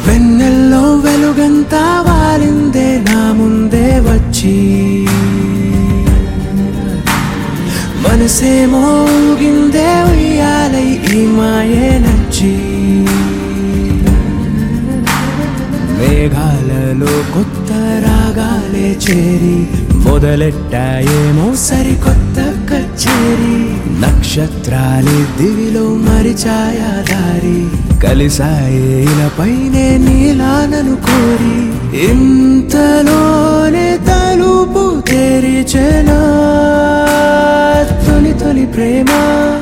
వెన్నెల్లో వెలుగంతా వాలిందే నా ముందే వచ్చి మనసేమో ఊగిందే ఉయ్యాలై ఈ మాయే నచ్చి మేఘాలలో కొత్త రాగాలే చేరి మొదలెట్టాయేమో సరికొత్త కచేరి నక్షత్రాలే దివిలో మరిచాయాదారి కలిసాయే ఇలపైనే నీలానను కోరి ఇంతలోనే తలుపు తెరిచెనా తొలి తొలి ప్రేమ